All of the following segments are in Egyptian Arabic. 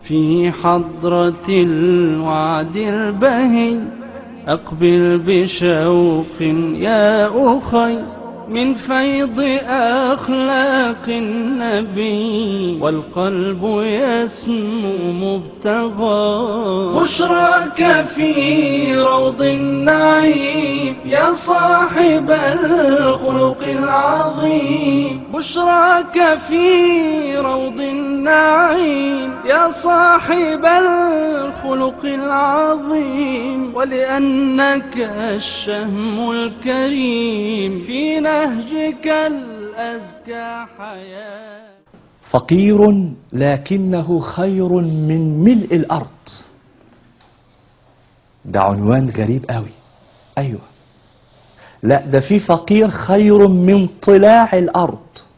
في حضرة الوعد البهي أقبل بشوق يا أخي من فيض أخلاق النبي والقلب يسمو مبتغى بشراك في روض النعيم يا صاحب الخلق العظيم بشراك في روض النعيم يا صاحب الخلق العظيم ولأنك الشهم الكريم في نهجك الأزكى حياة فقير لكنه خير من ملء الأرض ده عنوان غريب قوي أيوة لا ده في فقير خير من طلاع الأرض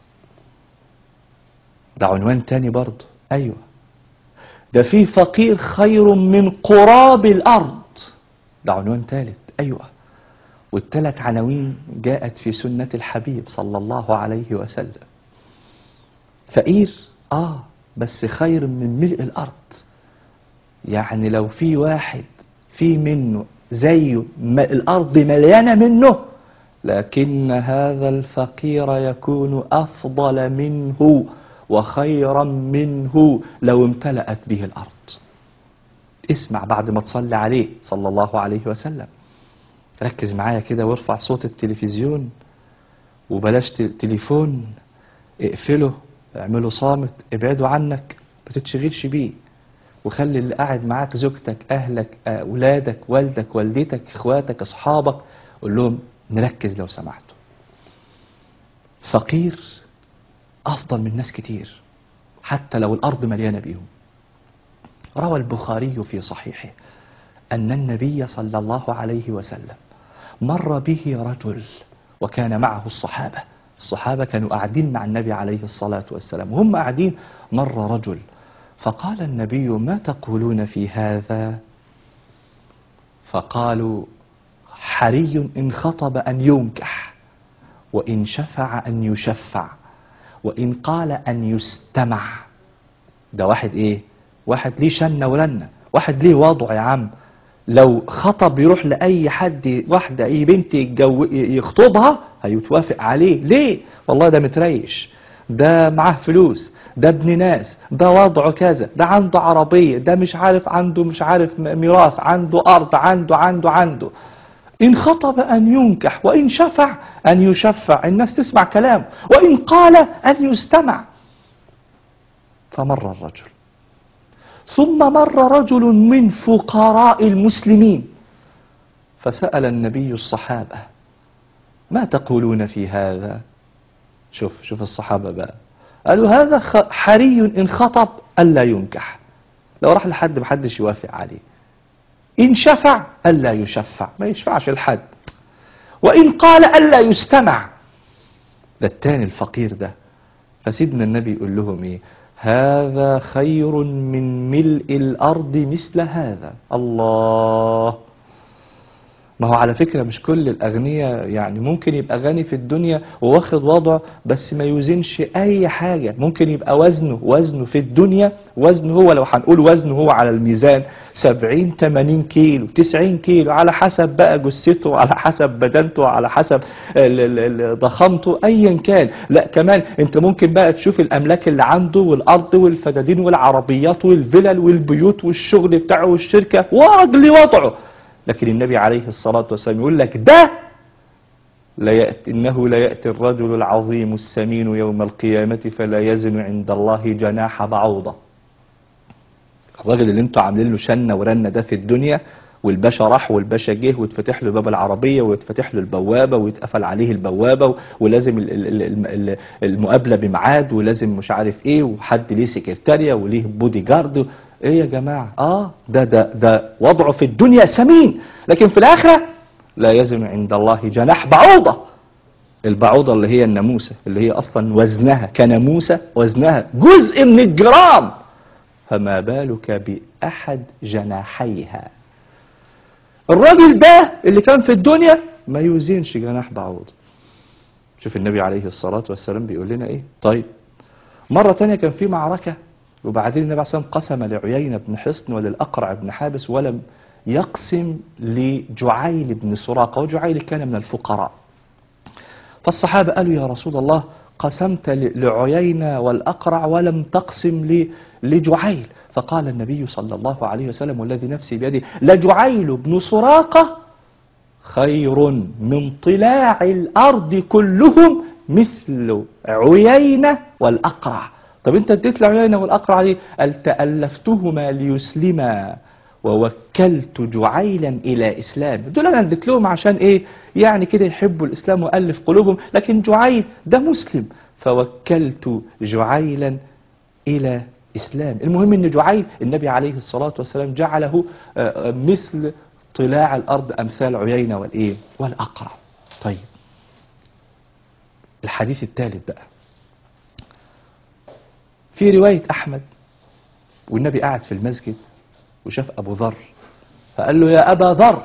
ده عنوان تاني برضه أيوة ده في فقير خير من قراب الأرض ده عنوان ثالث أيوة والثلاث عناوين جاءت في سنة الحبيب صلى الله عليه وسلم فقير آه بس خير من ملء الأرض يعني لو في واحد في منه زيه م- الأرض مليانة منه لكن هذا الفقير يكون أفضل منه وخيرا منه لو امتلأت به الأرض اسمع بعد ما تصلي عليه صلى الله عليه وسلم ركز معايا كده وارفع صوت التلفزيون وبلاش ت- تليفون اقفله اعمله صامت ابعده عنك ما تتشغلش بيه وخلي اللي قاعد معاك زوجتك اهلك اولادك والدك والدتك اخواتك اصحابك قول لهم نركز لو سمحتوا فقير افضل من ناس كتير حتى لو الارض مليانه بيهم روى البخاري في صحيحه ان النبي صلى الله عليه وسلم مر به رجل وكان معه الصحابه الصحابه كانوا قاعدين مع النبي عليه الصلاه والسلام وهم قاعدين مر رجل فقال النبي ما تقولون في هذا فقالوا حري ان خطب ان ينكح وان شفع ان يشفع وان قال ان يستمع ده واحد ايه واحد ليه شنة ورنة واحد ليه وضع يا عم لو خطب يروح لأي حد واحدة أي بنت يتجو... يخطبها هيتوافق عليه ليه والله ده متريش ده معاه فلوس ده ابن ناس ده وضعه كذا ده عنده عربية ده مش عارف عنده مش عارف م- ميراث عنده أرض عنده عنده عنده إن خطب أن ينكح وإن شفع أن يشفع الناس تسمع كلامه وإن قال أن يستمع فمر الرجل ثم مر رجل من فقراء المسلمين فسأل النبي الصحابة ما تقولون في هذا شوف شوف الصحابة بقى قالوا هذا خ- حري إن خطب ألا ينكح لو راح لحد محدش يوافق عليه إن شفع ألا يشفع ما يشفعش لحد وإن قال ألا يستمع ده التاني الفقير ده فسيدنا النبي يقول لهم ايه هذا خير من ملء الارض مثل هذا الله ما هو على فكرة مش كل الأغنياء يعني ممكن يبقى غني في الدنيا وواخد وضعه بس ما يوزنش أي حاجة ممكن يبقى وزنه وزنه في الدنيا وزنه هو لو هنقول وزنه هو على الميزان 70 80 كيلو 90 كيلو على حسب بقى جثته على حسب بدنته على حسب ال- ال- ال- ضخامته أيا كان لا كمان أنت ممكن بقى تشوف الأملاك اللي عنده والأرض والفدادين والعربيات والفلل والبيوت والشغل بتاعه والشركة وأجل وضعه لكن النبي عليه الصلاة والسلام يقول لك ده لا يأتي إنه لا يأتي الرجل العظيم السمين يوم القيامة فلا يزن عند الله جناح بعوضة الراجل اللي انتوا عاملين له شنة ورنة ده في الدنيا والباشا راح والباشا جه ويتفتح له باب العربية ويتفتح له البوابة ويتقفل عليه البوابة ولازم ال- ال- ال- ال- المقابلة بميعاد ولازم مش عارف ايه وحد ليه سكرتارية وليه بودي جارد ايه يا جماعة اه ده ده ده وضعه في الدنيا سمين لكن في الآخرة لا يزن عند الله جناح بعوضة البعوضة اللي هي الناموسة اللي هي أصلا وزنها كناموسة وزنها جزء من الجرام فما بالك بأحد جناحيها الراجل ده اللي كان في الدنيا ما يوزنش جناح بعوض شوف النبي عليه الصلاة والسلام بيقول لنا ايه طيب مرة تانية كان في معركة وبعدين النبي عليه الصلاة والسلام قسم لعيينة بن حصن وللأقرع بن حابس ولم يقسم لجعيل بن سراقة وجعيل كان من الفقراء فالصحابة قالوا يا رسول الله قسمت ل- لعيينة والأقرع ولم تقسم ل- لجعيل فقال النبي صلى الله عليه وسلم والذي نفسي بيده لجعيل بن سراقة خير من طلاع الأرض كلهم مثل عيينة والأقرع طب انت اديت لعيينة والأقرع دي قال تألفتهما ليسلما ووكلت جعيلا إلى إسلام دول أنا اديت لهم عشان إيه يعني كده يحبوا الإسلام وألف قلوبهم لكن جعيل ده مسلم فوكلت جعيلا إلى إسلام المهم أن جعيل النبي عليه الصلاة والسلام جعله آه، آه، مثل طلاع الأرض أمثال عيينة والإيه والأقرع طيب الحديث الثالث بقى في رواية أحمد والنبي قاعد في المسجد وشاف أبو ذر فقال له يا أبا ذر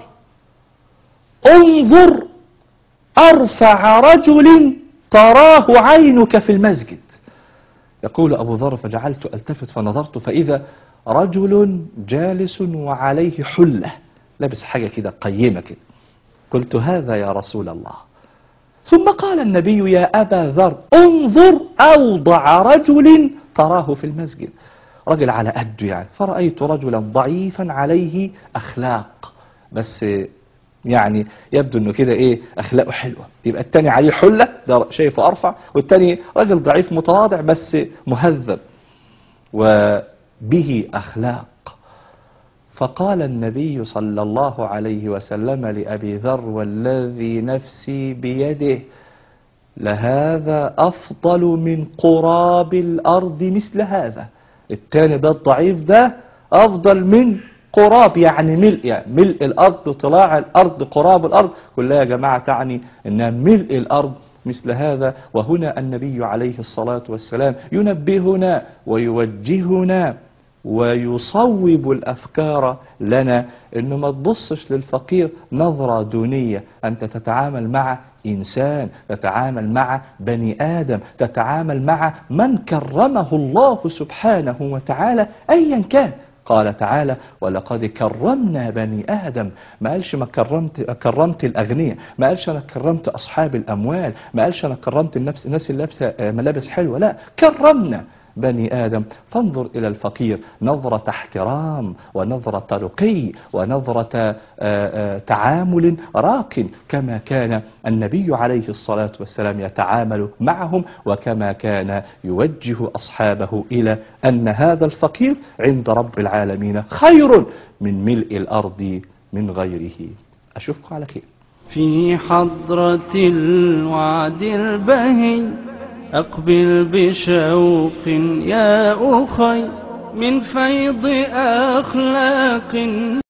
انظر أرفع رجل تراه عينك في المسجد يقول أبو ذر فجعلت ألتفت فنظرت فإذا رجل جالس وعليه حلة لابس حاجة كده قيمة كده قلت هذا يا رسول الله ثم قال النبي يا أبا ذر انظر أوضع رجل تراه في المسجد رجل على قده يعني فرأيت رجلا ضعيفا عليه أخلاق بس يعني يبدو انه كده ايه اخلاقه حلوه يبقى التاني عليه حله ده شايفه ارفع والتاني راجل ضعيف متواضع بس مهذب وبه اخلاق فقال النبي صلى الله عليه وسلم لابي ذر والذي نفسي بيده لهذا افضل من قراب الارض مثل هذا التاني ده الضعيف ده افضل من قراب يعني ملء يعني ملء الارض طلاع الارض قراب الارض كلها يا جماعه تعني انها ملء الارض مثل هذا وهنا النبي عليه الصلاه والسلام ينبهنا ويوجهنا ويصوب الافكار لنا انه ما تبصش للفقير نظره دونيه انت تتعامل مع انسان تتعامل مع بني ادم تتعامل مع من كرمه الله سبحانه وتعالى ايا كان قال تعالى ولقد كرمنا بني آدم ما قالش ما كرمت كرمت الأغنياء ما قالش أنا كرمت أصحاب الأموال ما قالش أنا كرمت النفس الناس اللي لابسة آه، ملابس حلوة لا كرمنا بني آدم فانظر إلى الفقير نظرة احترام ونظرة رقي ونظرة آه، آه، تعامل راق كما كان النبي عليه الصلاة والسلام يتعامل معهم وكما كان يوجه أصحابه إلى أن هذا الفقير عند رب العالمين خير من ملء الأرض من غيره أشوفكم على خير في حضرة الوعد البهي أقبل بشوق يا أخي من فيض أخلاق